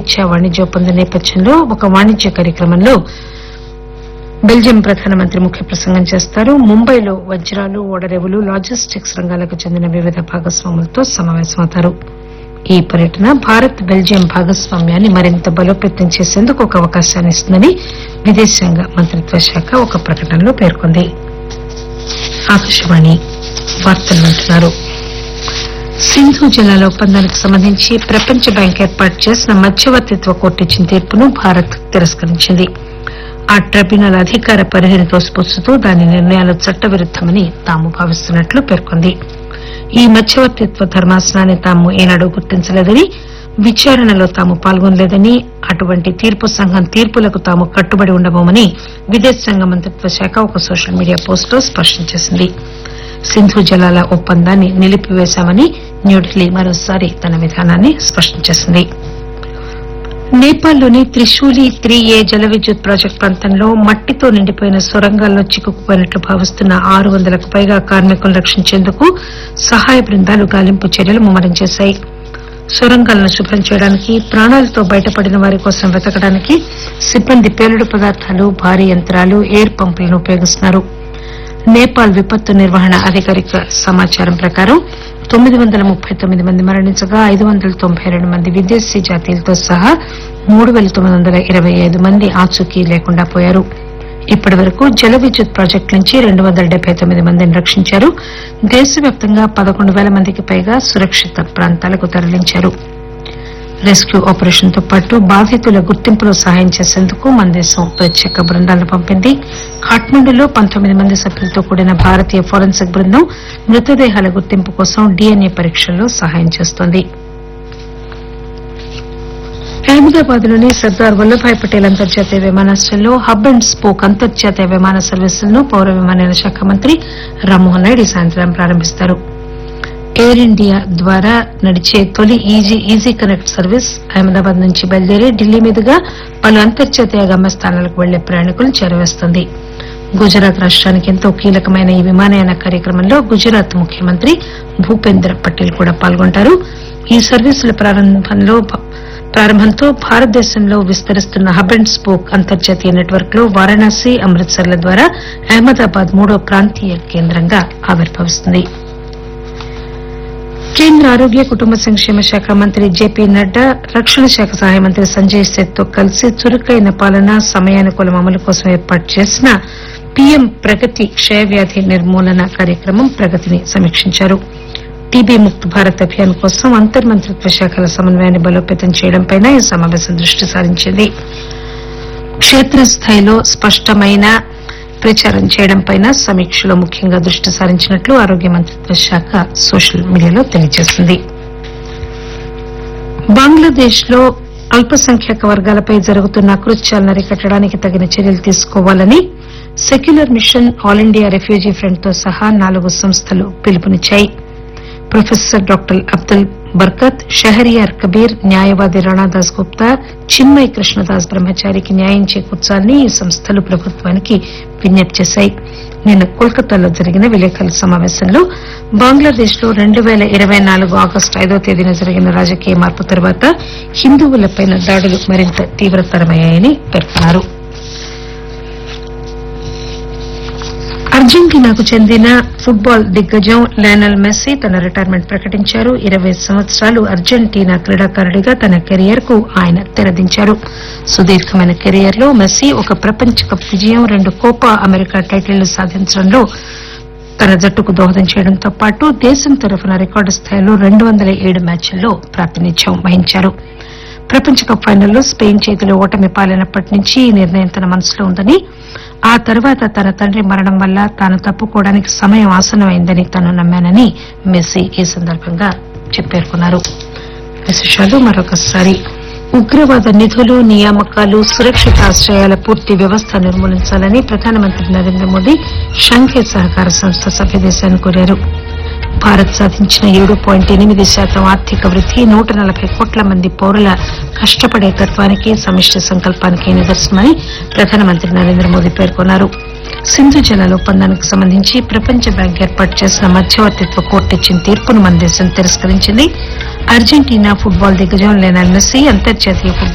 స్వేచ్ఛ వాణిజ్య ఒప్పందం నేపథ్యంలో ఒక వాణిజ్య కార్యక్రమంలో బెల్జియం ప్రధానమంత్రి ముఖ్య ప్రసంగం చేస్తారు ముంబైలో వజ్రాలు ఓడరేవులు లాజిస్టిక్స్ రంగాలకు చెందిన వివిధ భాగస్వాములతో సమావేశమవుతారు ఈ పర్యటన భారత్ బెల్జియం భాగస్వామ్యాన్ని మరింత బలోపేతం చేసేందుకు ఒక అవకాశాన్ని ఇస్తుందని విదేశాంగ మంత్రిత్వ శాఖ ఒక ప్రకటనలో పేర్కొంది ఆకాశవాణి వార్తలు వింటున్నారు సింధు జలాల ఒప్పందానికి సంబంధించి ప్రపంచ బ్యాంక్ ఏర్పాటు చేసిన మధ్యవర్తిత్వ కోర్టు ఇచ్చిన తీర్పును భారత్ తిరస్కరించింది ఆ ట్రిబ్యునల్ అధికార పరిధిని తోసిపుచ్చుతూ దాని నిర్ణయాలు చట్టవిరుద్దమని తాము భావిస్తున్నట్లు పేర్కొంది ఈ మధ్యవర్తిత్వ ధర్మాసనాన్ని తాము ఏనాడు గుర్తించలేదని విచారణలో తాము పాల్గొనలేదని అటువంటి తీర్పు సంఘం తీర్పులకు తాము కట్టుబడి ఉండబోమని విదేశాంగ మంత్రిత్వ శాఖ ఒక సోషల్ మీడియా పోస్టులో స్పష్టం చేసింది సింధు జలాల ఒప్పందాన్ని నిలిపివేశామని న్యూఢిల్లీ మరోసారి తన విధానాన్ని స్పష్టం చేసింది నేపాల్లోని త్రిశూలి త్రీ ఏ జల విద్యుత్ ప్రాజెక్టు ప్రాంతంలో మట్టితో నిండిపోయిన సొరంగాల్లో చిక్కుకుపోయినట్లు భావిస్తున్న ఆరు వందలకు పైగా కార్మికులను రక్షించేందుకు సహాయ బృందాలు గాలింపు చర్యలు ముమ్మరం చేశాయి సొరంగాలను శుభ్రం చేయడానికి ప్రాణాలతో బయటపడిన వారి కోసం వెతకడానికి సిబ్బంది పేలుడు పదార్థాలు భారీ యంత్రాలు ఎయిర్ పంపులను ఉపయోగిస్తున్నారు నేపాల్ విపత్తు నిర్వహణ అధికారిక సమాచారం ప్రకారం తొమ్మిది వందల ముప్పై తొమ్మిది మంది మరణించగా ఐదు వందల తొంభై రెండు మంది విదేశీ జాతీయులతో సహా మూడు పేల తొమ్మిది వందల ఇరవై ఐదు మంది ఆచూకీ లేకుండా పోయారు ఇప్పటి వరకు జల విద్యుత్ ప్రాజెక్టు నుంచి రెండు వందల డెబ్బై తొమ్మిది మందిని రక్షించారు దేశవ్యాప్తంగా పదకొండు పేల మందికి పైగా సురక్షిత ప్రాంతాలకు తరలించారు రెస్క్యూ ఆపరేషన్ తో పాటు బాధితుల గుర్తింపులో సహాయం చేసేందుకు మన దేశం ప్రత్యేక బృందాలను పంపింది ఖాట్మండులో పంతొమ్మిది మంది సభ్యులతో కూడిన భారతీయ ఫోరెన్సిక్ బృందం మృతదేహాల గుర్తింపు కోసం డీఎన్ఏ పరీక్షల్లో సహాయం చేస్తోంది అహ్మదాబాద్ లోని సర్దార్ వల్లభాయ్ పటేల్ అంతర్జాతీయ విమానాశ్రయంలో హబ్ అండ్ స్పోక్ అంతర్జాతీయ విమాన సర్వీసులను పౌర విమానయాన శాఖ మంత్రి రామ్మోహన్ నాయుడు ఈ సాయంత్రం ప్రారంభిస్తారు ఎయిర్ ఇండియా ద్వారా నడిచే తొలి easy easy connect service Ahmedabad నుంచి బయలుదేరి ఢిల్లీ మీదుగా పలు అంతర్జాతీయ గమ్యస్థానాలకు వెళ్లే ప్రయాణికులను చేరవేస్తుంది గుజరాత్ రాష్ట్రానికి ఎంతో కీలకమైన ఈ విమానయాన కార్యక్రమంలో గుజరాత్ ముఖ్యమంత్రి భూపేంద్ర పటేల్ కూడా పాల్గొంటారు ఈ సర్వీసుల ప్రారంభంలో ప్రారంభంతో భారతదేశంలో విస్తరిస్తున్న హబ్ అండ్ స్పోక్ అంతర్జాతీయ నెట్వర్క్ లో వారణాసి అమృత్సర్ల ద్వారా అహ్మదాబాద్ మూడో ప్రాంతీయ కేంద్రంగా ఆవిర్భవిస్తుంది కేంద్ర ఆరోగ్య కుటుంబ సంక్షేమ శాఖ మంత్రి జేపీ నడ్డా రక్షణ శాఖ సహాయ మంత్రి సంజయ్ సేత్ తో కలిసి చురుకైన పాలన సమయానుకూల అమలు కోసం ఏర్పాటు చేసిన పీఎం ప్రగతి క్షయవ్యాధి నిర్మూలన కార్యక్రమం ప్రగతిని సమీక్షించారు టీబీ ముక్త్ భారత్ అభియాన్ కోసం అంతర్ మంత్రిత్వ శాఖల సమన్వయాన్ని బలోపేతం చేయడంపై ఈ సమావేశం దృష్టి సారించింది క్షేత్రస్థాయిలో స్పష్టమైన ప్రచారం చేయడంపై సమీక్షలో ముఖ్యంగా దృష్టి సారించినట్లు ఆరోగ్య మంత్రిత్వ శాఖ సోషల్ మీడియాలో తెలియజేసింది బంగ్లాదేశ్ లో అల్పసంఖ్యాక వర్గాలపై జరుగుతున్న అకృత్యాలను అరికట్టడానికి తగిన చర్యలు తీసుకోవాలని secular mission all India refugee front తో సహా నాలుగు సంస్థలు పిలుపునిచ్చాయి ప్రొఫెసర్ డాక్టర్ అబ్దుల్ బర్కత్ షహరియార్ కబీర్ న్యాయవాది రాణాదాస్ గుప్తా చిన్మయ్ కృష్ణదాస్ బ్రహ్మచారికి న్యాయం చేకూర్చాలని ఈ సంస్థలు ప్రభుత్వానికి విజ్ఞప్తి చేశాయి నిన్న కోల్కతాలో జరిగిన విలేకరుల సమావేశంలో బంగ్లాదేశ్ లో రెండు పేల ఇరవై నాలుగు ఆగస్టు ఐదో తేదీన జరిగిన రాజకీయ మార్పు తర్వాత హిందువులపై దాడులు మరింత తీవ్రతరమయ్యాయని పేర్కొన్నారు అర్జెంటీనాకు చెందిన ఫుట్బాల్ దిగ్గజం లయనల్ మెస్సీ తన రిటైర్మెంట్ ప్రకటించారు ఇరవై సంవత్సరాలు అర్జెంటీనా క్రీడాకారుడిగా తన కెరియర్ కు ఆయన తెరదించారు సుదీర్ఘమైన కెరియర్ లో మెస్సీ ఒక ప్రపంచ కప్ విజయం రెండు కోపా అమెరికా టైటిళ్లు సాధించడంలో తన జట్టుకు దోహదం చేయడంతో పాటు దేశం తరఫున రికార్డు స్థాయిలో రెండు వందల ఏడు మ్యాచ్ల్లో ప్రాతినిధ్యం వహించారు ప్రపంచ కప్ ఫైనల్లో స్పెయిన్ చేతిలో ఓటమి పాలైనప్పటి నుంచి ఈ నిర్ణయం తన మనసులో ఉందని ఆ తర్వాత తన తండ్రి మరణం వల్ల తాను తప్పుకోవడానికి సమయం ఆసన్నమైందని తాను నమ్మానని మెస్సీ ఈ సందర్భంగా పేర్కొన్నారు విశేషాలు మరొకసారి ఉగ్రవాద నిధులు నియామకాలు సురక్షిత ఆశ్రయాల పూర్తి వ్యవస్థ నిర్మూలించాలని ప్రధానమంత్రి నరేంద్ర మోదీ షంఘై సహకార సంస్థ సభ్య దేశాన్ని కోరారు భారత్ సాధించిన ఏడు పాయింట్ ఎనిమిది శాతం ఆర్థిక వృద్ది నూట నలభై కోట్ల మంది పౌరుల కష్టపడే తత్వానికి సమిష్టి సంకల్పానికి నిదర్శనమని ప్రధానమంత్రి నరేంద్ర మోదీ పేర్కొన్నారు సింధు జలాల ఒప్పందానికి సంబంధించి ప్రపంచ బ్యాంక్ ఏర్పాటు చేసిన మధ్యవర్తిత్వ కోర్టు ఇచ్చిన తీర్పును మన దేశం తిరస్కరించింది అర్జెంటీనా ఫుట్బాల్ దిగ్గజం లెనాల్ మెస్సీ అంతర్జాతీయ ఫుట్బాల్